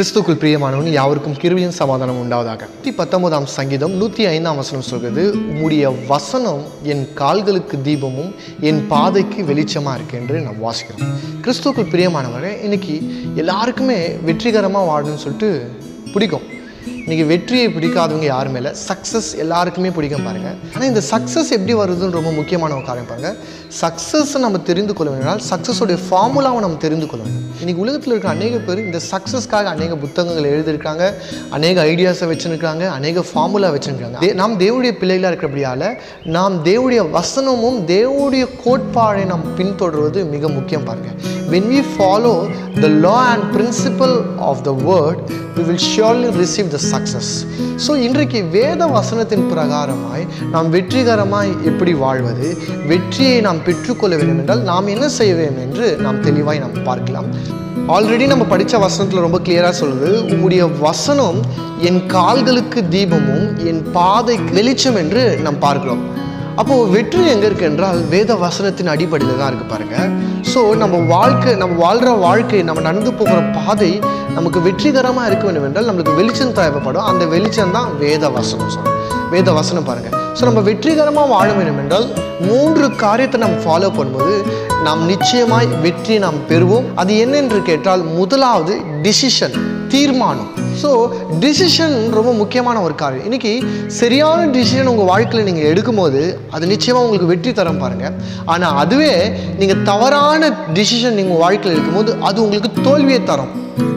கிறிஸ்துக்குள் பிரியமானவன் யாவருக்கும் கிருவியின் சமாதானம் உண்டாவதாக நூற்றி பத்தொன்பதாம் சங்கீதம் நூற்றி ஐந்தாம் வசனம் சொல்கிறது உம்முடைய வசனம் என் கால்களுக்கு தீபமும் என் பாதைக்கு வெளிச்சமாக இருக்கு என்று நாம் வாசிக்கிறோம் கிறிஸ்துக்குள் பிரியமானவரே இன்னைக்கு எல்லாருக்குமே வெற்றிகரமாக வாழணும்னு சொல்லிட்டு பிடிக்கும் இன்னைக்கு வெற்றியை பிடிக்காதவங்க யாருமே இல்லை சக்ஸஸ் எல்லாருக்குமே பிடிக்கும் பாருங்க ஆனால் இந்த சக்ஸஸ் எப்படி வருதுன்னு ரொம்ப முக்கியமான ஒரு காரியம் பாருங்க சக்ஸஸ் நம்ம தெரிந்து கொள்ள வேண்டினால் சக்ஸஸோடைய ஃபார்முலாவை நம்ம தெரிந்து கொள்ள வேண்டும் இன்னைக்கு உலகத்தில் இருக்கிற அநேக பேர் இந்த சக்ஸஸ்க்காக அநேக புத்தகங்கள் எழுதியிருக்காங்க அநேக ஐடியாஸை வச்சுருக்காங்க அநேக ஃபார்முலா வச்சுருக்காங்க தே- நாம் தேவனுடைய பிள்ளைகளாக இருக்கிறபடியால் நாம் தேவனுடைய வசனமும் தேவனுடைய கோட்பாடை நாம் பின்தொடர்வது மிக முக்கியம் பாருங்க when we follow the law and principle of the word we will surely receive the success so இன்றைக்கு வேத வசனத்தின் பிரகாரமாய் நாம் வெற்றிகரமாய் எப்படி வாழ்வது வெற்றியை நாம் பெற்றுக்கொள்ள வேண்டும் என்றால் நாம் என்ன செய்ய வேண்டும் என்று நாம் தெளிவாய் நாம் பார்க்கலாம் ஆல்ரெடி நம்ம படித்த வசனத்தில் ரொம்ப கிளியராக சொல்லுது உம்முடைய வசனம் என் கால்களுக்கு தீபமும் என் பாதைக்கு வெளிச்சம் என்று நாம் பார்க்கிறோம் அப்போது வெற்றி எங்கே இருக்கு என்றால் வேத வசனத்தின் அடிப்படையில் தான் இருக்கு பாருங்க ஸோ நம்ம வாழ்க்கை நம்ம வாழ்கிற வாழ்க்கை நம்ம நடந்து போகிற பாதை நமக்கு வெற்றிகரமாக இருக்க வேண்டும் என்றால் நம்மளுக்கு வெளிச்சம் தேவைப்படும் அந்த வெளிச்சம் தான் வேத வசனம் சார் வேத வசனம் பாருங்க ஸோ நம்ம வெற்றிகரமாக வாழ வேண்டும் என்றால் மூன்று காரியத்தை நம்ம ஃபாலோ பண்ணும்போது நாம் நிச்சயமாய் வெற்றியை நாம் பெறுவோம் அது என்னென்று கேட்டால் முதலாவது டிசிஷன் தீர்மானம் ஸோ டிசிஷன் ரொம்ப முக்கியமான ஒரு காரியம் இன்னைக்கு சரியான டிசிஷன் உங்கள் வாழ்க்கையில் நீங்கள் எடுக்கும்போது அது நிச்சயமாக உங்களுக்கு வெற்றி தரம் பாருங்க ஆனால் அதுவே நீங்கள் தவறான டிசிஷன் நீங்கள் வாழ்க்கையில் எடுக்கும்போது அது உங்களுக்கு தோல்வியை தரும்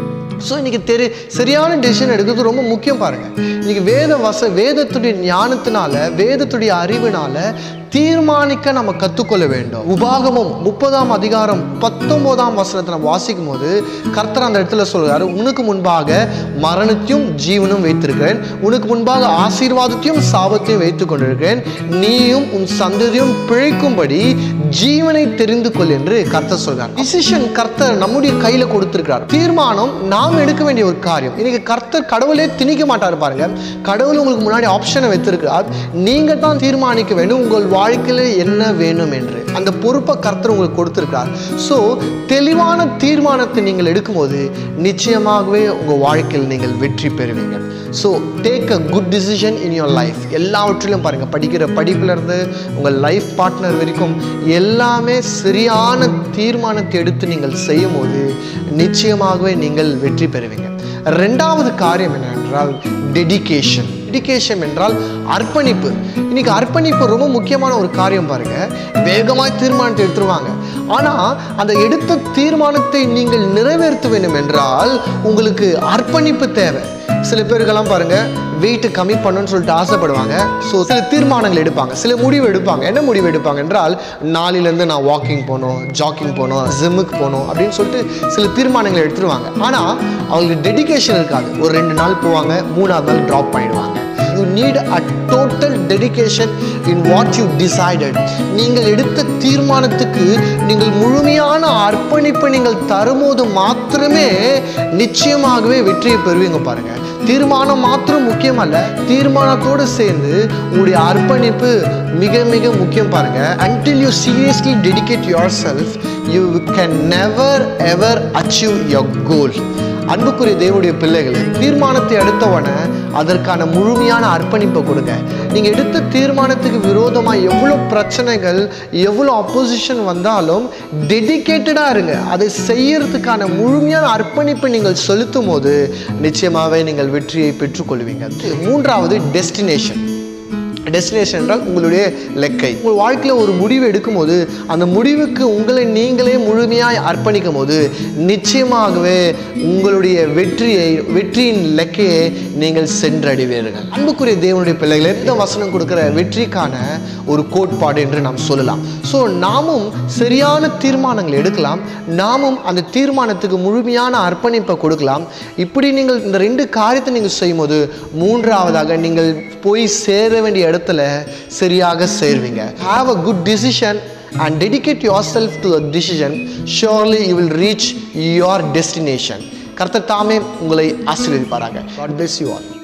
ஸோ இன்னைக்கு தெரி சரியான டெசிஷன் எடுக்கிறது ரொம்ப முக்கியம் பாருங்க இன்னைக்கு வேத வச வேதத்துடைய ஞானத்தினால வேதத்துடைய அறிவினால தீர்மானிக்க நம்ம கற்றுக்கொள்ள வேண்டும் உபாகமம் முப்பதாம் அதிகாரம் பத்தொன்பதாம் வசனத்தை நம்ம வாசிக்கும் போது கர்த்தர் அந்த இடத்துல சொல்றாரு உனக்கு முன்பாக மரணத்தையும் ஜீவனும் வைத்திருக்கிறேன் உனக்கு முன்பாக ஆசீர்வாதத்தையும் சாபத்தையும் வைத்துக் கொண்டிருக்கிறேன் நீயும் உன் சந்ததியும் பிழைக்கும்படி ஜீவனை தெரிந்து கொள் என்று கர்த்தர் சொல்றார் டிசிஷன் கர்த்தர் நம்முடைய கையில கொடுத்திருக்கிறார் தீர்மானம் நாம் எடுக்க வேண்டிய ஒரு காரியம் இன்னைக்கு கர்த்தர் கடவுளே திணிக்க மாட்டார் பாருங்க கடவுள் உங்களுக்கு முன்னாடி ஆப்ஷனை வைத்திருக்கிறார் நீங்க தான் தீர்மானிக்க வேண்டும் உங்கள் வாழ்க்கையில என்ன வேணும் என்று அந்த பொறுப்பை கர்த்தர் உங்களுக்கு கொடுத்திருக்கிறார் ஸோ தெளிவான தீர்மானத்தை நீங்கள் எடுக்கும்போது நிச்சயமாகவே உங்கள் வாழ்க்கையில் நீங்கள் வெற்றி பெறுவீங்க so take a good decision in your life எல்லாவற்றிலும் பாருங்கள் படிக்கிற படிப்புலேருந்து உங்கள் லைஃப் பார்ட்னர் வரைக்கும் எல்லாமே சரியான தீர்மானத்தை எடுத்து நீங்கள் செய்யும்போது நிச்சயமாகவே நீங்கள் வெற்றி பெறுவீங்க ரெண்டாவது காரியம் என்னவென்றால் டெடிகேஷன் டெடிகேஷன் என்றால் அர்ப்பணிப்பு இன்னைக்கு அர்ப்பணிப்பு ரொம்ப முக்கியமான ஒரு காரியம் பாருங்க வேகமாய் தீர்மானத்தை எடுத்துருவாங்க ஆனால் அந்த எடுத்த தீர்மானத்தை நீங்கள் நிறைவேற்ற வேண்டும் என்றால் உங்களுக்கு அர்ப்பணிப்பு தேவை சில பேருக்கெல்லாம் பாருங்க வெயிட் கம்மி பண்ணணும்னு சொல்லிட்டு ஆசைப்படுவாங்க ஸோ சில தீர்மானங்கள் எடுப்பாங்க சில முடிவு எடுப்பாங்க என்ன முடிவு எடுப்பாங்க என்றால் நாளிலேருந்து நான் வாக்கிங் போகணும் ஜாக்கிங் போகணும் ஜிம்முக்கு போகணும் அப்படின்னு சொல்லிட்டு சில தீர்மானங்கள் எடுத்துருவாங்க ஆனால் அவங்களுக்கு டெடிகேஷன் இருக்காது ஒரு ரெண்டு நாள் போவாங்க மூணாவது நாள் ட்ராப் பண்ணிடுவாங்க you need a total dedication in what you decided நீங்கள் எடுத்த தீர்மானத்துக்கு நீங்கள் முழுமையான அர்ப்பணிப்பை நீங்கள் தரும்போது மாத்திரமே நிச்சயமாகவே வெற்றியை பெறுவீங்க பாருங்க தீர்மானம் மாத்திரம் முக்கியம் அல்ல தீர்மானத்தோடு சேர்ந்து உங்களுடைய அர்ப்பணிப்பு மிக மிக முக்கியம் பாருங்க until you seriously dedicate yourself you can never ever achieve your goal அன்புக்குரிய தேவனுடைய பிள்ளைகளே தீர்மானத்தை எடுத்தவன அதற்கான முழுமையான அர்ப்பணிப்பை கொடுங்க நீங்கள் எடுத்த தீர்மானத்துக்கு விரோதமாக எவ்வளோ பிரச்சனைகள் எவ்வளோ அப்போசிஷன் வந்தாலும் டெடிகேட்டடாக இருங்க அதை செய்யறதுக்கான முழுமையான அர்ப்பணிப்பை நீங்கள் செலுத்தும் போது நிச்சயமாகவே நீங்கள் வெற்றியை பெற்றுக்கொள்வீங்க மூன்றாவது டெஸ்டினேஷன் டெஸ்டினேஷன் என்றால் உங்களுடைய லெக்கை உங்கள் வாழ்க்கையில் ஒரு முடிவு எடுக்கும்போது அந்த முடிவுக்கு உங்களை நீங்களே முழுமையாய் அர்ப்பணிக்கும் போது நிச்சயமாகவே உங்களுடைய வெற்றியை வெற்றியின் லெக்கையை நீங்கள் சென்றடைவீர்கள் அன்புக்குரிய தேவனுடைய பிள்ளைகளை எந்த வசனம் கொடுக்குற வெற்றிக்கான ஒரு கோட்பாடு என்று நாம் சொல்லலாம் ஸோ நாமும் சரியான தீர்மானங்கள் எடுக்கலாம் நாமும் அந்த தீர்மானத்துக்கு முழுமையான அர்ப்பணிப்பை கொடுக்கலாம் இப்படி நீங்கள் இந்த ரெண்டு காரியத்தை நீங்கள் செய்யும்போது மூன்றாவதாக நீங்கள் போய் சேர வேண்டிய இடத்துல சரியாக சேர்வீங்க have a good decision and dedicate yourself to a decision surely you will reach your destination கர்த்தர் தாமே உங்களை ஆசீர்வதிப்பாராங்க God bless you all